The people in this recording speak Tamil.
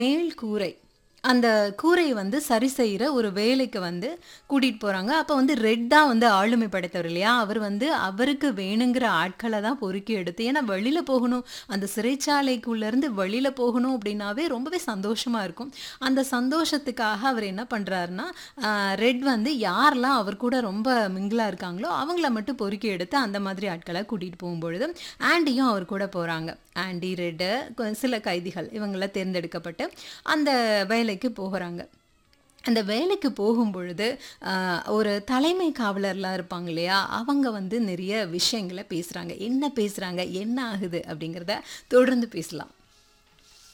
மேல் கூரை. அந்த கூரைய வந்து சரி செய்ற ஒரு வேலைக்கு வந்து கூட்டிட்டு போறாங்க. அப்ப வந்து ரெட் தான் வந்து ஆளுமை படைத்தவர் இல்லையா? அவர் வந்து அவருக்கு வேணுங்கிற ஆட்கள தான் பொறுக்கி எடுத்து ஏன்னா வெளில போகணும். அந்த சிறைச்சாலைக்குள்ளருந்து வெளில போகணும் அப்டின்னாவே ரொம்பவே சந்தோஷமா இருக்கும். அந்த சந்தோஷத்துக்காக அவர் என்ன பண்றாருன்னா, அ ரெட் வந்து யாரெல்லாம் அவர் கூட ரொம்ப மிங்கிளா இருக்காங்களோ, அவங்கள மட்டும் பொறுக்கி எடுத்து அந்த மாதிரி ஆட்கள கூட்டிட்டு போகும்பொழுது, ஆண்டியும் அவர் கூட போறாங்க. ஆண்டி, ரெட்டு கொ சில கைதிகள் இவங்கள தேர்ந்தெடுக்கப்பட்டு அந்த வேலைக்கு போகுறாங்க. அந்த வேலைக்கு போகும்பொழுது, அ ஒரு தலைமை காவலர்லாம் இருப்பாங்க இல்லையா? அவங்க வந்து நெறைய விஷயங்கள பேசுறாங்க. என்ன பேசுறாங்க? என்ன ஆகுது? அப்டிங்கிறத தொடர்ந்து பேசலாம்.